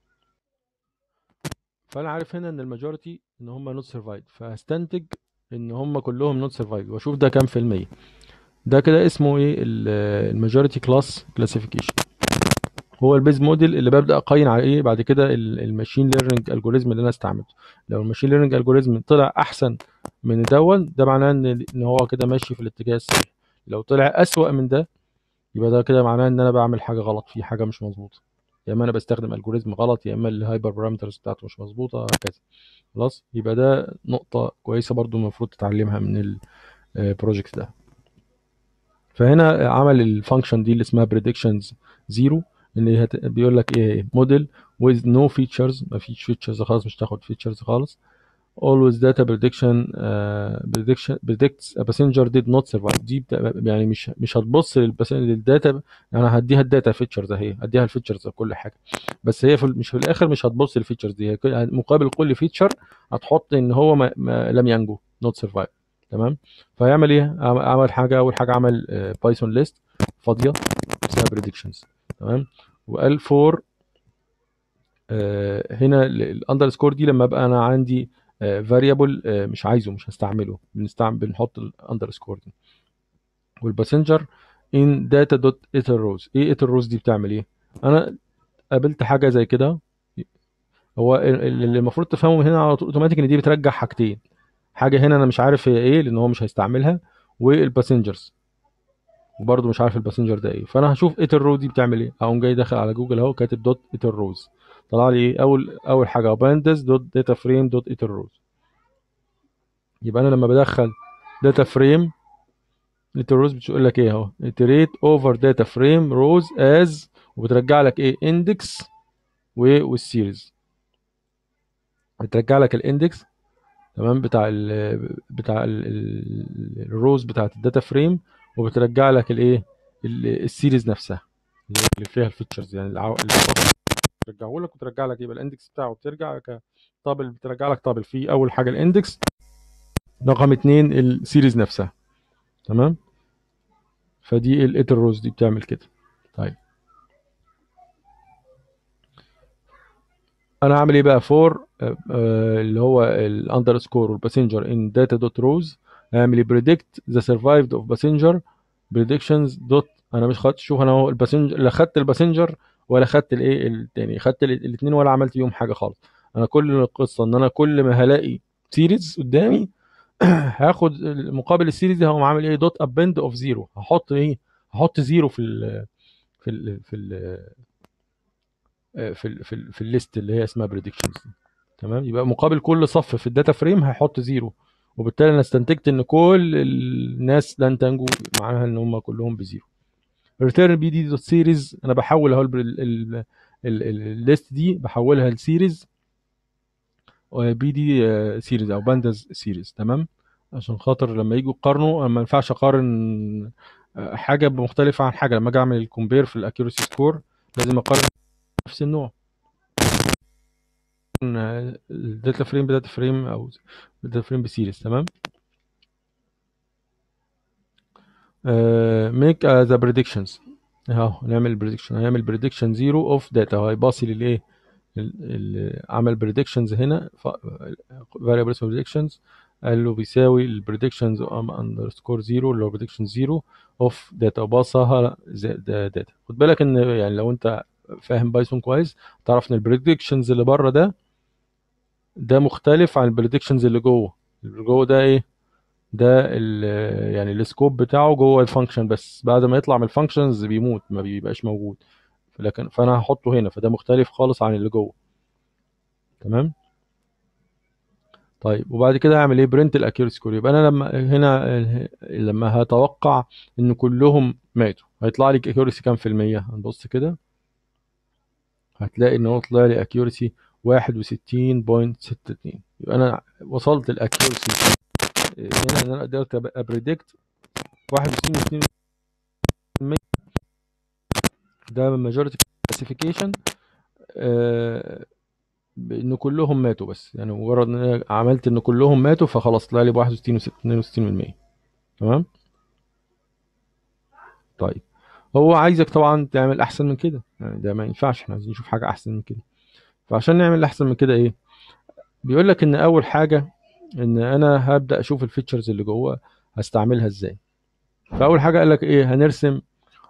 فانا عارف هنا ان الماجوريتي ان هم نوت سرفايفد فهستنتج ان هم كلهم نوت سرفايفد واشوف ده كام في الميه ده كده اسمه ايه الماجوريتي كلاس كلاسيفيكيشن هو البيز موديل اللي ببدا اقيم على ايه بعد كده الماشين ليرنينج الجوريزم اللي انا استعملته لو الماشين ليرنينج الجوريزم طلع احسن من دون ده معناه ان ان هو كده ماشي في الاتجاه الصحيح لو طلع اسوأ من ده يبقى ده كده معناه ان انا بعمل حاجه غلط في حاجه مش مظبوطه يا اما انا بستخدم الجوريزم غلط يا اما الهايبر بارامترز بتاعته مش مظبوطه هكذا خلاص يبقى ده نقطه كويسه برضو المفروض تتعلمها من البروجكت ده فهنا عمل الفانكشن دي اللي اسمها predictions زيرو ان هي بيقول لك ايه موديل with no features ما فيش features خالص مش تاخد features خالص always data prediction uh, prediction predicts a passenger did not survive دي بتا- يعني مش مش هتبص للبس- للداتا يعني هديها الداتا فيتشرز اهي هديها الفيتشرز كل حاجه بس هي في ال- مش في الاخر مش هتبص للفيتشرز دي هي كل- مقابل كل فيتشر هتحط ان هو ما ما لم ينجو not survive تمام فيعمل ايه عم- عمل حاجه اول حاجه عمل بايثون ليست فاضيه اسمها predictions تمام وقال فور آه، هنا الاندرسكور دي لما ابقى انا عندي فاريبل مش عايزه مش هستعمله بنستعمل بنحط الاندرسكور دي والباسنجر ان داتا دوت ايتر روز ايه ايتر روز دي بتعمل ايه انا قابلت حاجه زي كده هو ال- ال- اللي المفروض تفهمه هنا على طول اوتوماتيك ان دي بترجع حاجتين حاجه هنا انا مش عارف هي ايه لان هو مش هيستعملها والباسنجرز وبرضه مش عارف الباسنجر ده ايه فانا هشوف ايتر رو دي بتعمل ايه اقوم جاي داخل على جوجل اهو كاتب دوت ايتر روز طلع لي ايه اول اول حاجه باندز دوت داتا فريم دوت ايتر روز يبقى انا لما بدخل داتا فريم ايتر روز بتقول لك ايه اهو iterate over data frame rows as وبترجع لك ايه index و- والسيريز بترجع لك الاندكس تمام بتاع ال بتاع الروز بتاعت الداتا فريم وبترجع لك الايه ال- السيريز نفسها اللي هي اللي فيها الفيتشرز يعني العو... اللي بترجعه لك وترجع لك يبقى الاندكس بتاعه بترجع كطابل بترجع لك طابل فيه اول حاجه الاندكس رقم اتنين السيريز نفسها تمام فدي الايتر روز دي بتعمل كده طيب انا هعمل ايه بقى فور اللي هو الاندرسكور والباسنجر ان داتا دوت روز هعمل ايه بريدكت ذا سرفايفد اوف باسنجر بريدكشنز دوت انا مش خدت شوف انا اهو الباسنجر لا خدت الباسنجر ولا خدت الايه التاني خدت الاثنين ولا عملت بيهم حاجه خالص انا كل القصه ان انا كل ما هلاقي سيريز قدامي هاخد مقابل السيريز دي هقوم عامل ايه دوت ابند اوف زيرو هحط ايه هحط زيرو في ال في ال في ال في ال في, ال في الليست اللي هي اسمها بريدكشنز تمام يبقى مقابل كل صف في الداتا فريم هحط زيرو وبالتالي انا استنتجت ان كل الناس لن تنجو معناها ان هم كلهم بزيرو ريتيرن بي دي دوت سيريز انا بحول اهو الليست دي بحولها لسيريز بي دي سيريز او بانداز سيريز تمام عشان خاطر لما يجوا يقارنوا أنا ما ينفعش اقارن آه، حاجه مختلفه عن حاجه لما اجي اعمل الكومبير في الاكيورسي سكور لازم اقارن نفس النوع الداتا فريم بداتا فريم او داتا فريم بسيريز تمام ميك ذا بريدكشنز اهو نعمل بريدكشن هيعمل بريدكشن زيرو اوف داتا هيباصي للايه ال- ال- عمل بريدكشنز هنا فاريبل اسمه بريدكشنز قال له بيساوي البريدكشنز اندرسكور زيرو اللي هو بريدكشن زيرو اوف داتا وباصها داتا خد بالك ان يعني لو انت فاهم بايثون كويس تعرف ان البريدكشنز اللي بره ده ده مختلف عن البريدكشنز اللي جوه اللي جوه ده ايه ده ال يعني السكوب بتاعه جوه الفانكشن بس بعد ما يطلع من الفانكشنز بيموت ما بيبقاش موجود لكن فانا هحطه هنا فده مختلف خالص عن اللي جوه تمام طيب وبعد كده هعمل ايه برنت الاكيورسي سكور يبقى انا لما هنا لما هتوقع ان كلهم ماتوا هيطلع لي اكيورسي كام في المية هنبص كده هتلاقي ان هو طلع لي اكيورسي 61.62 يبقى انا وصلت الاكيورسي هنا ان انا قدرت ابريدكت 61.2% ده من ماجوريتي كلاسيفيكيشن ان كلهم ماتوا بس يعني مجرد ان انا عملت ان كلهم ماتوا فخلاص طلع لي ب 61 62% تمام طيب هو عايزك طبعا تعمل احسن من كده يعني ده ما ينفعش احنا عايزين نشوف حاجه احسن من كده فعشان نعمل احسن من كده ايه بيقول لك ان اول حاجه ان انا هبدا اشوف الفيتشرز اللي جوه هستعملها ازاي فاول حاجه قال لك ايه هنرسم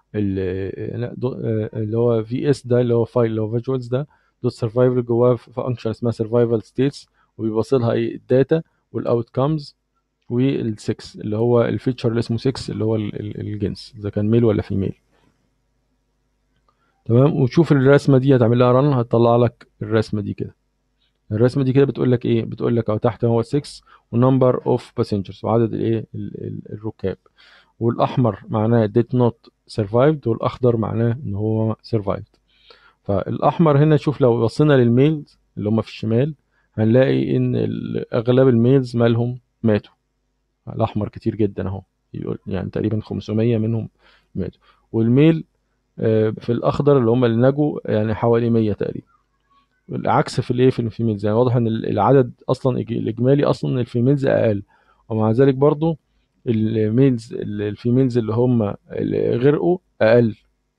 اللي هو في اس ده اللي هو فايل اللي هو فيجوالز ده دوت سرفايفل جواه فانكشن اسمها سرفايفل ستيتس وبيوصلها ايه الداتا والاوت كامز وال6 اللي هو الفيتشر اللي اسمه 6 اللي هو الجنس اذا كان ميل ولا فيميل تمام وتشوف الرسمه دي هتعمل لها رن هتطلع لك الرسمه دي كده الرسمه دي كده بتقول لك ايه بتقول لك اهو تحت هو 6 ونمبر اوف باسنجرز وعدد الايه الركاب والاحمر معناه did not survived والاخضر معناه ان هو survived فالاحمر هنا شوف لو وصلنا للميل اللي هم في الشمال هنلاقي ان ال- اغلب الميلز مالهم ماتوا الاحمر كتير جدا اهو يقول يعني تقريبا 500 منهم ماتوا والميل آه، في الاخضر اللي هم اللي نجوا يعني حوالي 100 تقريبا العكس في الايه في الفيميلز يعني واضح ان ال- العدد اصلا إج- الاجمالي اصلا الفيميلز اقل ومع ذلك برضو الميلز ال- الفيميلز اللي هم اللي غرقوا اقل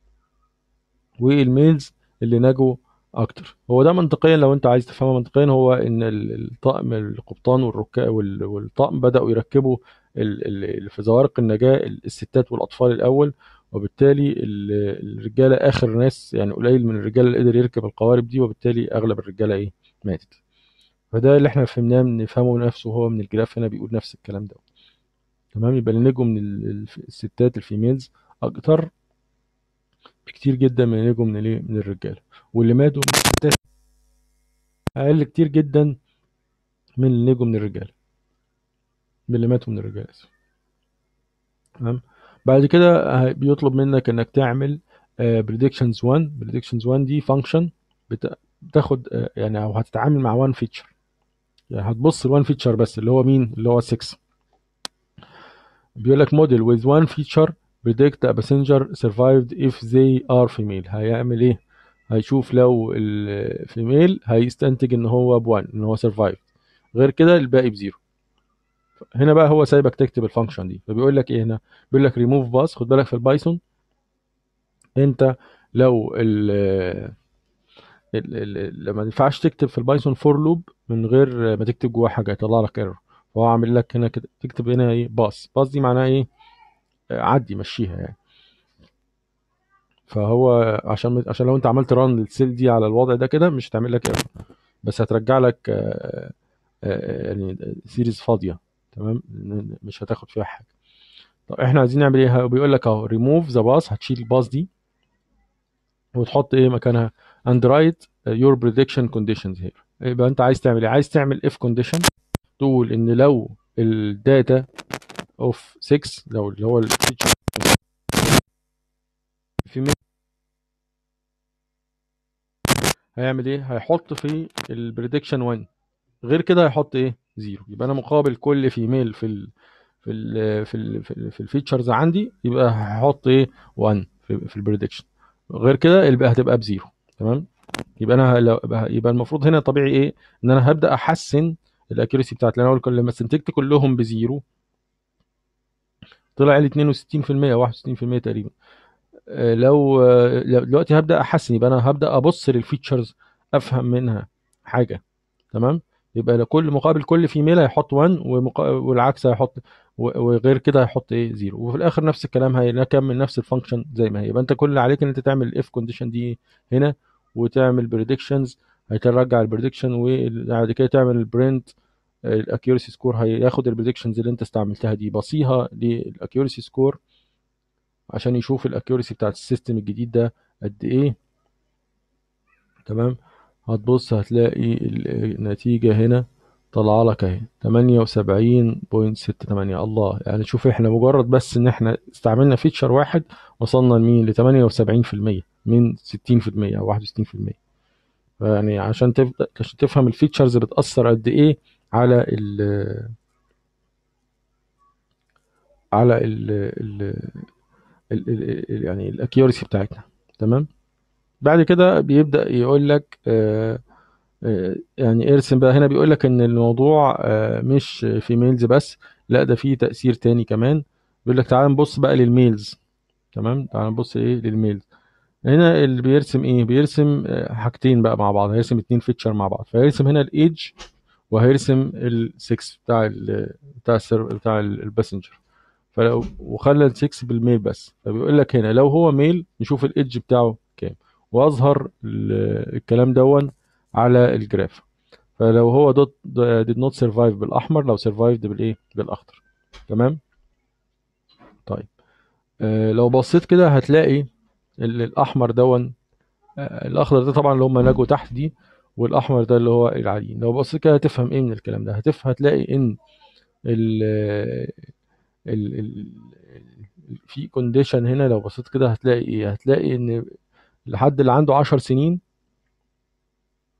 والميلز اللي نجوا اكتر هو ده منطقيا لو انت عايز تفهمه منطقيا هو ان ال- الطقم القبطان والركاب وال- والطقم بداوا يركبوا ال- ال- ال- في زوارق النجاه الستات والاطفال الاول وبالتالي ال- الرجاله اخر ناس يعني قليل من الرجاله اللي قدر يركب القوارب دي وبالتالي اغلب الرجاله ايه ماتت فده اللي احنا فهمناه من نفهمه نفسه هو من الجراف هنا بيقول نفس الكلام ده تمام يبقى اللي نجوا من ال- ال- الستات الفيميلز اكتر بكتير جدا من اللي نجوا من الايه من الرجاله واللي ماتوا من الستات اقل كتير جدا من اللي نجوا من الرجاله من اللي ماتوا من الرجاله اسف تمام بعد كده آه، بيطلب منك انك تعمل بريدكشنز 1 بريدكشنز 1 دي فانكشن بتاخد آه، يعني او هتتعامل مع 1 فيتشر يعني هتبص ل 1 فيتشر بس اللي هو مين اللي هو 6 بيقول لك موديل with one feature predict a passenger survived if they are female هيعمل ايه هيشوف لو الفيميل هيستنتج ان هو بوان ان هو survived غير كده الباقي بزيرو هنا بقى هو سايبك تكتب الفانكشن دي فبيقول لك ايه هنا بيقول لك ريموف باس خد بالك في البايثون انت لو ال ال- ال- لما ينفعش تكتب في البايثون فور لوب من غير ما تكتب جواه حاجه يطلع لك ايرور فهو عامل لك هنا كده تكتب هنا ايه باس باس دي معناها ايه آه، عدي مشيها يعني فهو عشان عشان لو انت عملت ران للسيل دي على الوضع ده كده مش هتعمل لك ايرور بس هترجع لك آه، آه، يعني سيريز فاضيه تمام مش هتاخد فيها حاجه طب احنا عايزين نعمل ايه بيقول لك اهو ريموف ذا باس هتشيل الباس دي وتحط ايه مكانها and write your prediction conditions here يبقى انت عايز تعمل ايه عايز تعمل if condition تقول ان لو الداتا اوف 6 لو اللي هو الفيتشر في مين هيعمل ايه هيحط في البريدكشن 1 غير كده هيحط ايه زيرو يبقى انا مقابل كل فيميل في ال في ال في ال في, ال في الفيتشرز عندي يبقى هحط ايه 1 في, في البريدكشن غير كده يبقى هتبقى بزيرو تمام يبقى انا لو يبقى المفروض هنا طبيعي ايه ان انا هبدا احسن الاكيورسي بتاعتي لان انا كل لما استنتجت كلهم بزيرو طلع لي 62% 61% تقريبا آه، لو آه، لو دلوقتي هبدا احسن يبقى انا هبدا ابص للفيتشرز افهم منها حاجه تمام يبقى لكل مقابل كل فيميل هيحط 1 ومقا... والعكس هيحط و- وغير كده هيحط ايه زيرو وفي الاخر نفس الكلام هيكمل نفس الفانكشن زي ما هي يبقى انت كل اللي عليك ان انت تعمل الاف كونديشن دي هنا وتعمل بريدكشنز هترجع البريدكشن وبعد كده تعمل البرنت الاكيورسي سكور هياخد البريدكشنز اللي انت استعملتها دي بصيها للاكيورسي سكور عشان يشوف الاكيورسي بتاعت السيستم الجديد ده قد ايه تمام هتبص هتلاقي ال- النتيجة هنا طالعة لك اهي 78.68 الله يعني شوف احنا مجرد بس ان احنا استعملنا فيتشر واحد وصلنا لمين ل 78% من 60% او 61% يعني عشان تبدأ عشان تفهم الفيتشرز بتأثر قد ايه على ال على ال ال ال ال يعني الاكيورسي بتاعتنا تمام بعد كده بيبدأ يقول لك آه آه، يعني ارسم بقى هنا بيقول لك ان الموضوع آه، مش في ميلز بس لا ده فيه تأثير تاني كمان بيقول لك تعال نبص بقى للميلز تمام تعال نبص ايه للميلز هنا اللي بيرسم ايه بيرسم آه، حاجتين بقى مع بعض هيرسم اتنين فيتشر مع بعض فهيرسم هنا الايدج وهيرسم ال6 بتاع ال بتاع السير بتاع الباسنجر فلو وخلى ال6 بالميل بس فبيقول لك هنا لو هو ميل نشوف الايدج بتاعه كام واظهر ال- الكلام دون على الجراف فلو هو دوت did not survive بالاحمر لو survived بالايه بالاخضر تمام طيب آه لو بصيت كده هتلاقي ال- الاحمر دون آه الاخضر ده طبعا اللي هم نجوا تحت دي والاحمر ده اللي هو العاديين لو بصيت كده هتفهم ايه من الكلام ده هتفهم هتلاقي ان ال ال ال في كونديشن هنا لو بصيت كده هتلاقي ايه هتلاقي ان الحد اللي عنده 10 سنين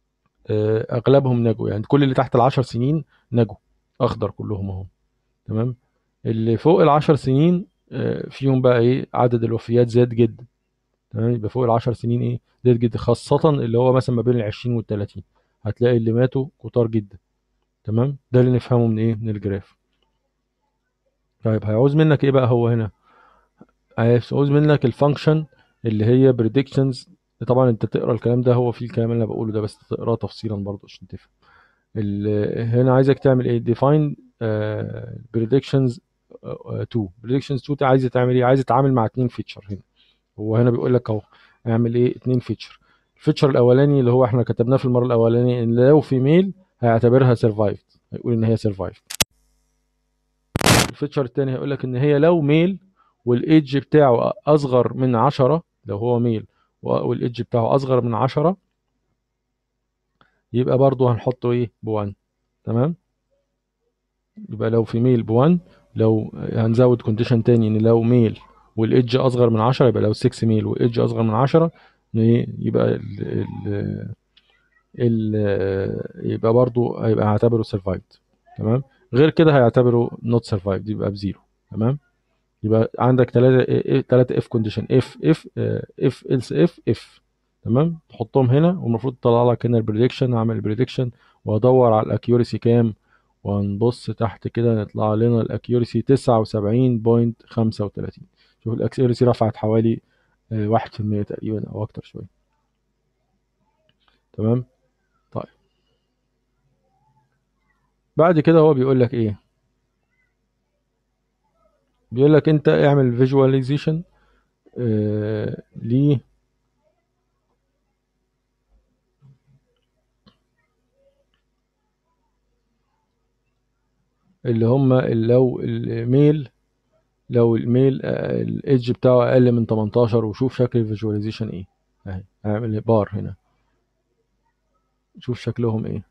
آه، اغلبهم نجوا يعني كل اللي تحت العشر سنين نجوا اخضر كلهم اهو تمام اللي فوق العشر سنين آه، فيهم بقى ايه عدد الوفيات زاد جدا تمام يبقى فوق العشر سنين ايه زاد جدا خاصة اللي هو مثلا ما بين العشرين والتلاتين هتلاقي اللي ماتوا كتار جدا تمام ده اللي نفهمه من ايه من الجراف طيب هيعوز منك ايه بقى هو هنا هيعوز منك الفانكشن اللي هي predictions طبعا انت تقرا الكلام ده هو فيه الكلام اللي انا بقوله ده بس تقراه تفصيلا برضه عشان تفهم ال- هنا عايزك تعمل ايه define آه، predictions 2 predictions 2 عايز تعمل ايه عايز تتعامل مع اتنين فيتشر هنا هو هنا بيقول لك اهو اعمل ايه اتنين فيتشر الفيتشر الاولاني اللي هو احنا كتبناه في المره الاولانيه ان لو في ميل هيعتبرها سرفايفد هيقول ان هي سرفايفد الفيتشر التاني هيقول لك ان هي لو ميل والايدج بتاعه اصغر من 10 لو هو ميل والايدج بتاعه اصغر من 10 يبقى برضو هنحطه ايه ب1 تمام يبقى لو في ميل ب1 لو هنزود كونديشن تاني ان لو ميل والايدج اصغر من 10 يبقى لو 6 ميل والايدج اصغر من 10 إيه؟ يبقى ال ال ال يبقى برضو هيبقى هيعتبره سرفايفد تمام غير كده هيعتبره نوت سرفايفد يبقى بزيرو تمام يبقى عندك ثلاثة ثلاثة اف كونديشن اف اف اف else اف اف تمام تحطهم هنا والمفروض تطلع لك هنا البريدكشن اعمل البريدكشن وادور على الاكيورسي كام ونبص تحت كده يطلع لنا الاكيورسي 79.35 شوف الاكيورسي رفعت حوالي آه، واحد في المية تقريبا او اكتر شوية تمام طيب بعد كده هو بيقول لك ايه بيقول لك انت اعمل فيجواليزيشن آه ل اللي هم لو الميل لو الميل آه، الايدج بتاعه اقل من 18 وشوف شكل الفيجواليزيشن ايه اهي اعمل بار هنا شوف شكلهم ايه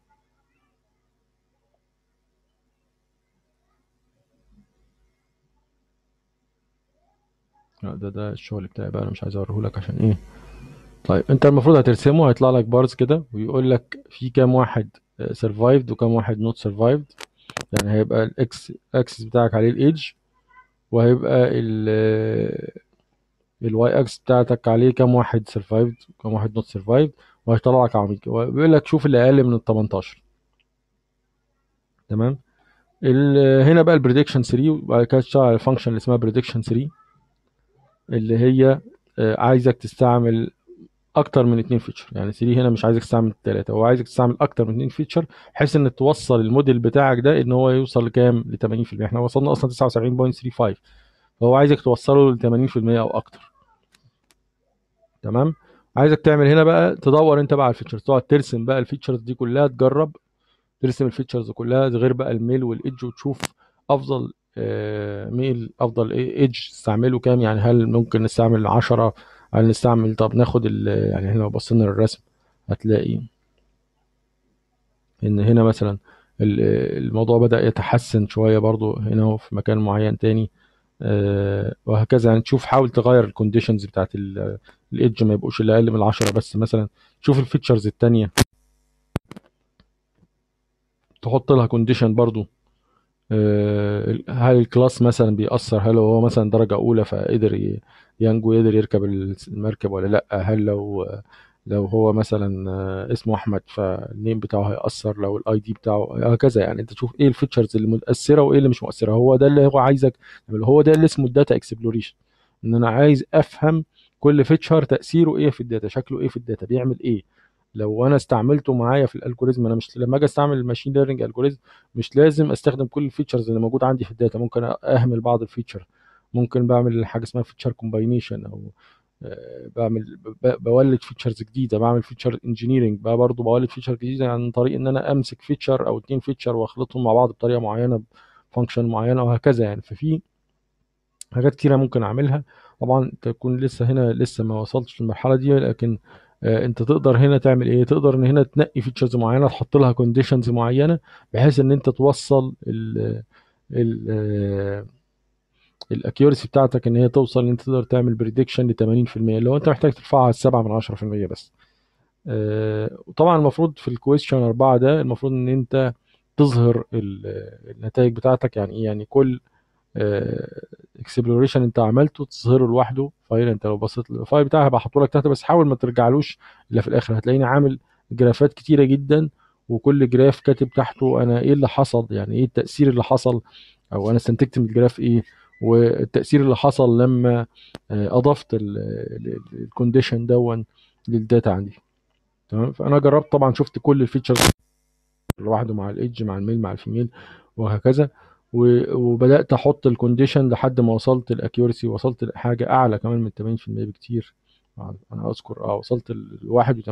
لا ده ده الشغل بتاعي بقى انا مش عايز اوريه لك عشان ايه طيب انت المفروض هترسمه هيطلع لك بارز كده ويقول لك في كام واحد سرفايفد وكام واحد نوت سرفايفد يعني هيبقى الاكس اكسس بتاعك عليه الايدج وهيبقى ال الواي اكس بتاعتك عليه كام واحد سرفايفد وكام واحد نوت سرفايفد وهيطلع لك عميق بيقول لك شوف اللي اقل من ال 18 تمام ال- هنا بقى البريدكشن 3 وبعد كده تشتغل على الفانكشن اللي اسمها بريدكشن 3 اللي هي آه، عايزك تستعمل اكتر من اتنين فيتشر يعني 3 هنا مش عايزك تستعمل ثلاثه هو عايزك تستعمل اكتر من اتنين فيتشر بحيث ان توصل الموديل بتاعك ده ان هو يوصل لكام ل 80% احنا وصلنا اصلا 79.35 فهو عايزك توصله ل 80% او اكتر تمام عايزك تعمل هنا بقى تدور انت بقى على الفيتشرز تقعد ترسم بقى الفيتشرز دي كلها تجرب ترسم الفيتشرز كلها غير بقى الميل والايدج وتشوف افضل آه، ميل افضل ايدج تستعمله كام يعني هل ممكن نستعمل 10 هل نستعمل طب ناخد ال يعني هنا لو بصينا للرسم هتلاقي ان هنا مثلا ال- الموضوع بدأ يتحسن شوية برضو هنا هو في مكان معين تاني آه، وهكذا يعني تشوف حاول تغير الكونديشنز بتاعت الايدج ما يبقوش اللي اقل من العشرة بس مثلا تشوف الفيتشرز التانية تحط لها كونديشن برضو آه، هل الكلاس مثلا بيأثر هل هو مثلا درجة أولى فقدر ي- ينجو يقدر يركب المركب ولا لأ هل لو لو هو مثلا آه، اسمه أحمد فالنيم بتاعه هيأثر لو الاي دي بتاعه هكذا يعني انت تشوف ايه الفيتشرز اللي مؤثرة وايه اللي مش مؤثرة هو ده اللي هو عايزك تعمله. هو ده اللي اسمه الداتا اكسبلوريشن ان انا عايز افهم كل فيتشر تأثيره ايه في الداتا شكله ايه في الداتا بيعمل ايه لو انا استعملته معايا في الالجوريزم انا مش لما اجي استعمل الماشين ليرنينج الجوريزم مش لازم استخدم كل الفيتشرز اللي موجوده عندي في الداتا ممكن اهمل بعض الفيتشر ممكن بعمل حاجه اسمها فيتشر كومباينيشن او آه، بعمل ب- بولد فيتشرز جديده بعمل فيتشر انجينيرنج بقى برضه بولد فيتشر جديده عن طريق ان انا امسك فيتشر او اتنين فيتشر واخلطهم مع بعض بطريقه معينه بفانكشن معينه وهكذا يعني ففي حاجات كتيرة ممكن أعملها طبعا تكون لسه هنا لسه ما وصلتش للمرحلة دي لكن آه، انت تقدر هنا تعمل ايه تقدر ان هنا تنقي فيتشرز معينة تحط لها كونديشنز معينة بحيث ان انت توصل ال ال الاكيورسي بتاعتك ان هي توصل ان انت تقدر تعمل بريدكشن ل 80% لو انت محتاج ترفعها ل 7 من 10% بس آه، وطبعا المفروض في الكويستشن أربعة ده المفروض إن أنت تظهر ال- النتائج بتاعتك يعني إيه يعني كل اكسبلوريشن انت عملته تظهره لوحده فايل انت لو بصيت الفايل بتاعي هبقى احطه لك تحت بس حاول ما ترجعلوش الا في الاخر هتلاقيني عامل جرافات كتيره جدا وكل جراف كاتب تحته انا ايه اللي حصل يعني ايه التاثير اللي حصل او انا استنتجت من الجراف ايه والتاثير اللي حصل لما آه، اضفت الكونديشن دون للداتا عندي تمام فانا جربت طبعا شفت كل الفيتشرز لوحده مع الايدج مع الميل مع الفيميل وهكذا و- وبدات احط الكونديشن لحد ما وصلت الاكيورسي وصلت لحاجه اعلى كمان من 80% بكتير انا اذكر اه وصلت ل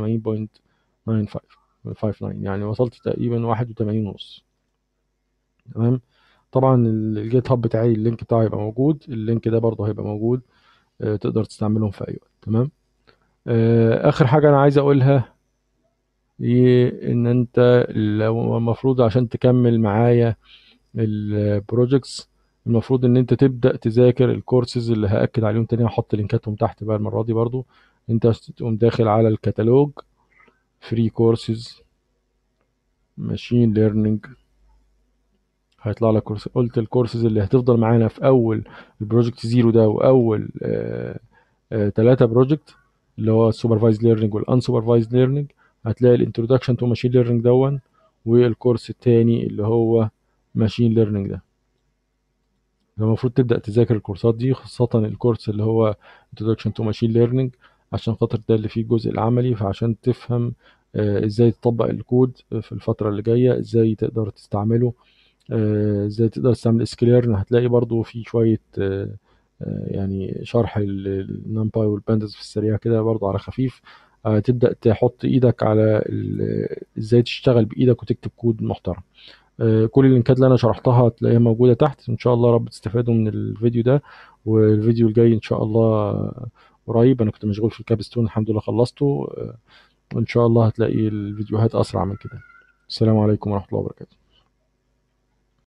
81.95 يعني وصلت تقريبا 81 ونص تمام طبعا الجيت هاب بتاعي اللينك بتاعه هيبقى موجود اللينك ده برضه هيبقى موجود آه، تقدر تستعملهم في اي وقت تمام آه، اخر حاجه انا عايز اقولها هي ان انت لو المفروض عشان تكمل معايا البروجكتس المفروض ان انت تبدا تذاكر الكورسز اللي هاكد عليهم تاني هحط لينكاتهم تحت بقى المره دي برضو انت تقوم داخل على الكتالوج فري كورسز ماشين ليرنينج هيطلع لك كورس قلت الكورسز اللي هتفضل معانا في اول البروجكت زيرو ده واول ثلاثة بروجكت اللي هو السوبرفايز ليرنينج والانسوبرفايز ليرنينج هتلاقي الانترودكشن تو ماشين ليرنينج دون والكورس التاني اللي هو ماشين ليرنينج ده المفروض تبدأ تذاكر الكورسات دي خاصة الكورس اللي هو Introduction to Machine Learning عشان خاطر ده اللي فيه الجزء العملي فعشان تفهم آه، ازاي تطبق الكود في الفترة اللي جاية ازاي تقدر تستعمله آه، ازاي تقدر تستعمل سكليرن هتلاقي برضو في شوية آه، آه، يعني شرح النمباي والباندز في السريع كده برضو على خفيف آه، تبدأ تحط ايدك على ال- ازاي تشتغل بايدك وتكتب كود محترم آه، كل اللينكات اللي انا شرحتها هتلاقيها موجودة تحت ان شاء الله رب تستفادوا من الفيديو ده والفيديو الجاي ان شاء الله قريب انا كنت مشغول في الكابستون الحمد لله خلصته آه، وان شاء الله هتلاقي الفيديوهات اسرع من كده السلام عليكم ورحمة الله وبركاته